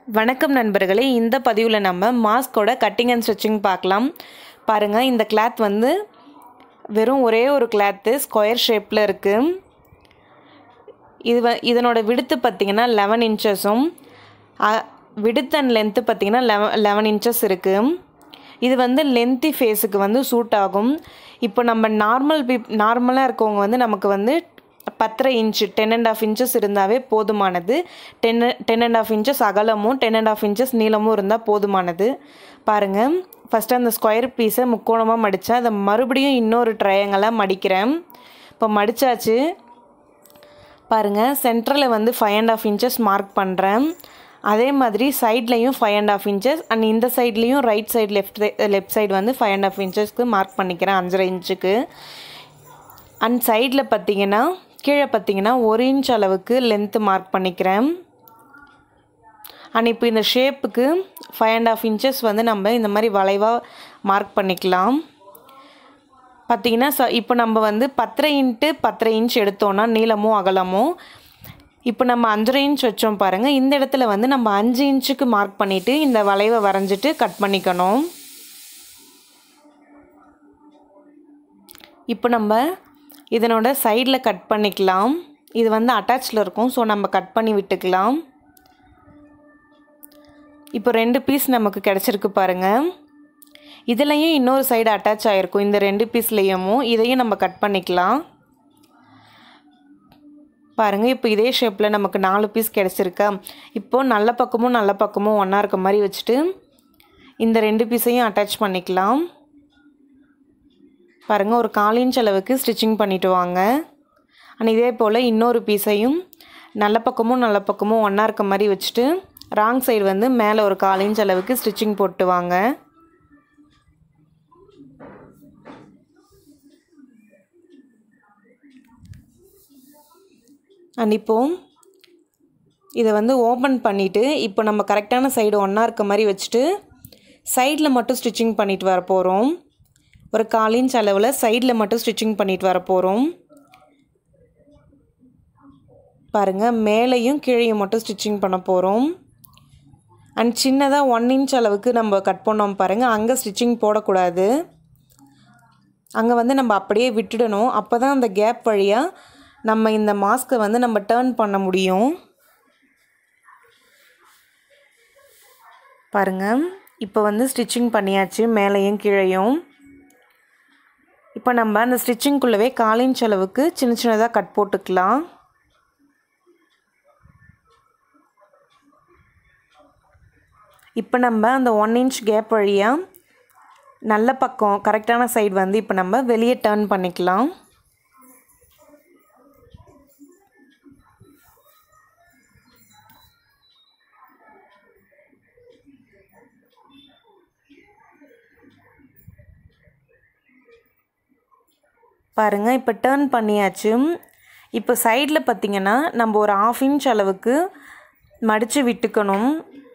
வணக்கம் நண்பர்களே இந்த பதிவில் நம்ம மாஸ்கோட கட்டிங் அண்ட் ஸ்டிச்சிங் பார்க்கலாம் பாருங்கள் இந்த கிளாத் வந்து வெறும் ஒரே ஒரு கிளாத்து ஸ்கொயர் ஷேப்பில் இருக்குது இது வ இதனோட விடுத்து பார்த்திங்கன்னா லெவன் இன்ச்சஸும் விடுத் அண்ட் லென்த்து பார்த்திங்கன்னா லெவன் லெவன் இன்ச்சஸ் இருக்குது இது வந்து லென்த்தி ஃபேஸுக்கு வந்து சூட் ஆகும் இப்போ நம்ம நார்மல் பீப் நார்மலாக இருக்கவங்க வந்து நமக்கு வந்து பத்தரை inch ten and half inches இருந்தாவே போதுமானது ten ten and half inches அகலமும் டென் அண்ட் ஆஃப் இன்ச்சஸ் நீளமும் இருந்தால் போதுமானது பாருங்கள் ஃபஸ்ட்டு அந்த ஸ்கொயர் பீஸை முக்கோணமாக மடித்தேன் அதை மறுபடியும் இன்னொரு ட்ரையாங்கலாக மடிக்கிறேன் இப்போ மடித்தாச்சு பாருங்கள் சென்டரில் வந்து five and half inches mark பண்ணுறேன் அதே மாதிரி சைட்லேயும் five and half inches and இந்த சைட்லேயும் right side left left side வந்து ஃபைவ் அண்ட் ஆஃப் இன்ச்சஸ்க்கு மார்க் பண்ணிக்கிறேன் அஞ்சரை இன்ச்சுக்கு அண்ட் சைடில் பார்த்தீங்கன்னா கீழே பார்த்தீங்கன்னா ஒரு இன்ச் அளவுக்கு லென்த்து மார்க் பண்ணிக்கிறேன் அண்ட் இப்போ இந்த ஷேப்புக்கு ஃபைவ் அண்ட் ஆஃப் இன்ச்சஸ் வந்து நம்ம இந்த மாதிரி வளைவாக மார்க் பண்ணிக்கலாம் பார்த்தீங்கன்னா ச இப்போ நம்ம வந்து பத்தரை இன்ட்டு பத்தரை இன்ச் எடுத்தோன்னா நீளமும் அகலமும் இப்போ நம்ம அஞ்சரை இன்ச் வச்சோம் பாருங்கள் இந்த இடத்துல வந்து நம்ம அஞ்சு இன்ச்சுக்கு மார்க் பண்ணிவிட்டு இந்த வளைவை வரைஞ்சிட்டு கட் பண்ணிக்கணும் இப்போ நம்ம இதனோட சைடில் கட் பண்ணிக்கலாம் இது வந்து அட்டாச்சில் இருக்கும் ஸோ நம்ம கட் பண்ணி விட்டுக்கலாம் இப்போ ரெண்டு பீஸ் நமக்கு கிடச்சிருக்கு பாருங்கள் இதுலேயும் இன்னொரு சைடு அட்டாச் ஆகிருக்கும் இந்த ரெண்டு பீஸ்லேயும் இதையும் நம்ம கட் பண்ணிக்கலாம் பாருங்கள் இப்போ இதே ஷேப்பில் நமக்கு நாலு பீஸ் கிடச்சிருக்கா இப்போது நல்ல பக்கமும் நல்ல பக்கமும் ஒன்றா இருக்க மாதிரி வச்சுட்டு இந்த ரெண்டு பீஸையும் அட்டாச் பண்ணிக்கலாம் பாருங்கள் ஒரு கால் இன்ச் அளவுக்கு ஸ்டிச்சிங் பண்ணிவிட்டு வாங்க அண்ட் இதே போல் இன்னொரு பீஸையும் நல்ல பக்கமும் நல்ல பக்கமும் ஒன்றா இருக்க மாதிரி வச்சுட்டு ராங் சைடு வந்து மேலே ஒரு கால் இன்ச் அளவுக்கு ஸ்டிச்சிங் போட்டு வாங்க அண்ட் இப்போது இதை வந்து ஓப்பன் பண்ணிவிட்டு இப்போ நம்ம கரெக்டான சைடு ஒன்றா இருக்க மாதிரி வச்சுட்டு சைடில் மட்டும் ஸ்டிச்சிங் பண்ணிட்டு வர போகிறோம் ஒரு கால் இன்ச் அளவில் சைடில் மட்டும் ஸ்டிச்சிங் பண்ணிட்டு வர போகிறோம் பாருங்கள் மேலேயும் கீழேயும் மட்டும் ஸ்டிச்சிங் பண்ண போகிறோம் அண்ட் சின்னதாக ஒன் இன்ச் அளவுக்கு நம்ம கட் பண்ணோம் பாருங்கள் அங்கே ஸ்டிச்சிங் போடக்கூடாது அங்கே வந்து நம்ம அப்படியே விட்டுடணும் அப்போ தான் அந்த கேப் வழியாக நம்ம இந்த மாஸ்க்கை வந்து நம்ம டேர்ன் பண்ண முடியும் பாருங்கள் இப்போ வந்து ஸ்டிச்சிங் பண்ணியாச்சு மேலேயும் கீழேயும் இப்போ நம்ம அந்த ஸ்டிச்சிங்குள்ளவே கால் இன்ச் அளவுக்கு சின்ன சின்னதாக கட் போட்டுக்கலாம் இப்போ நம்ம அந்த ஒன் இன்ச் கேப் வழியாக நல்ல பக்கம் கரெக்டான சைடு வந்து இப்போ நம்ம வெளியே டேர்ன் பண்ணிக்கலாம் பாருங்கள் இப்போ டேர்ன் பண்ணியாச்சு இப்போ சைடில் பார்த்திங்கன்னா நம்ம ஒரு ஆஃப் இன்ச் அளவுக்கு மடித்து விட்டுக்கணும்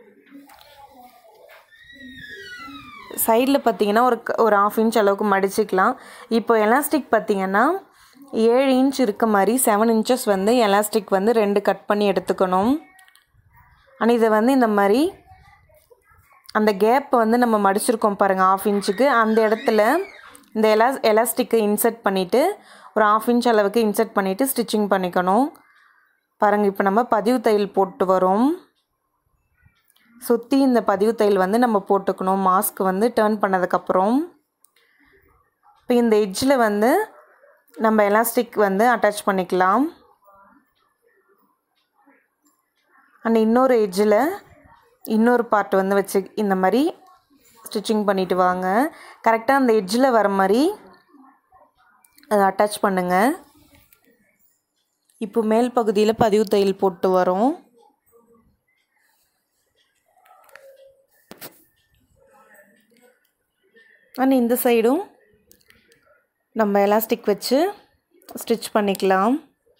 சைடில் பார்த்திங்கன்னா ஒரு ஒரு ஆஃப் இன்ச் அளவுக்கு மடிச்சுக்கலாம் இப்போ எலாஸ்டிக் பார்த்திங்கன்னா ஏழு இன்ச் இருக்க மாதிரி செவன் இன்ச்சஸ் வந்து எலாஸ்டிக் வந்து ரெண்டு கட் பண்ணி எடுத்துக்கணும் ஆனால் இதை வந்து இந்த மாதிரி அந்த கேப் வந்து நம்ம மடிச்சிருக்கோம் பாருங்கள் ஆஃப் இன்ச்சுக்கு அந்த இடத்துல இந்த எலா எலாஸ்டிக்கை இன்சர்ட் பண்ணிவிட்டு ஒரு ஆஃப் இன்ச் அளவுக்கு இன்சர்ட் பண்ணிவிட்டு ஸ்டிச்சிங் பண்ணிக்கணும் பாருங்கள் இப்போ நம்ம பதிவு தையல் போட்டு வரோம் சுற்றி இந்த பதிவு தையல் வந்து நம்ம போட்டுக்கணும் மாஸ்க் வந்து டேர்ன் பண்ணதுக்கப்புறம் இப்போ இந்த எட்ஜில் வந்து நம்ம எலாஸ்டிக் வந்து அட்டாச் பண்ணிக்கலாம் அண்ட் இன்னொரு எட்ஜில் இன்னொரு பார்ட் வந்து வச்சு இந்த மாதிரி ஸ்டிச்சிங் பண்ணிவிட்டு வாங்க கரெக்டாக அந்த எட்ஜில் வர மாதிரி அதை அட்டாச் பண்ணுங்கள் இப்போ மேல் பகுதியில் பதிவு தையல் போட்டு வரோம் அண்ட் இந்த சைடும் நம்ம எலாஸ்டிக் வச்சு ஸ்டிச் பண்ணிக்கலாம்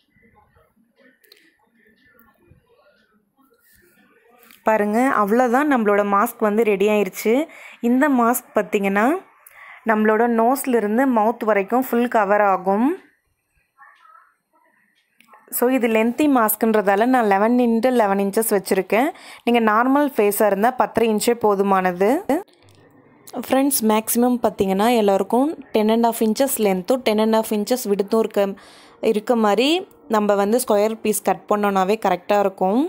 பாருங்கள் அவ்வளோதான் நம்மளோட மாஸ்க் வந்து ரெடி ஆயிடுச்சு இந்த மாஸ்க் பார்த்திங்கன்னா நம்மளோட நோஸ்லேருந்து மவுத் வரைக்கும் ஃபுல் கவர் ஆகும் ஸோ இது லென்த்தி மாஸ்க்குன்றதால நான் லெவன் இன்ட்டு லெவன் இன்ச்சஸ் வச்சுருக்கேன் நீங்கள் நார்மல் ஃபேஸாக இருந்தால் பத்தரை இன்ச்சே போதுமானது ஃப்ரெண்ட்ஸ் மேக்ஸிமம் பார்த்தீங்கன்னா எல்லோருக்கும் டென் அண்ட் ஆஃப் இன்ச்சஸ் லென்த்தும் டென் அண்ட் ஆஃப் இன்ச்சஸ் விடுத்தும் இருக்க இருக்க மாதிரி நம்ம வந்து ஸ்கொயர் பீஸ் கட் பண்ணோன்னாவே கரெக்டாக இருக்கும்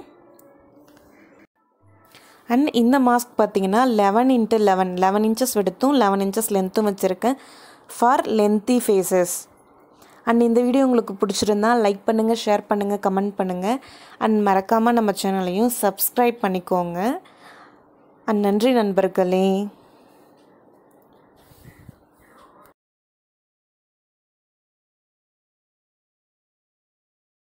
அண்ட் இந்த மாஸ்க் பார்த்தீங்கன்னா eleven into eleven eleven inches விடுத்தும் லெவன் இன்ச்சஸ் லென்த்தும் வச்சுருக்கேன் ஃபார் லென்த்தி ஃபேஸஸ் அண்ட் இந்த வீடியோ உங்களுக்கு பிடிச்சிருந்தா லைக் பண்ணுங்கள் ஷேர் பண்ணுங்கள் கமெண்ட் பண்ணுங்கள் அண்ட் மறக்காமல் நம்ம சேனலையும் சப்ஸ்கிரைப் பண்ணிக்கோங்க அண்ட் நன்றி நண்பர்களே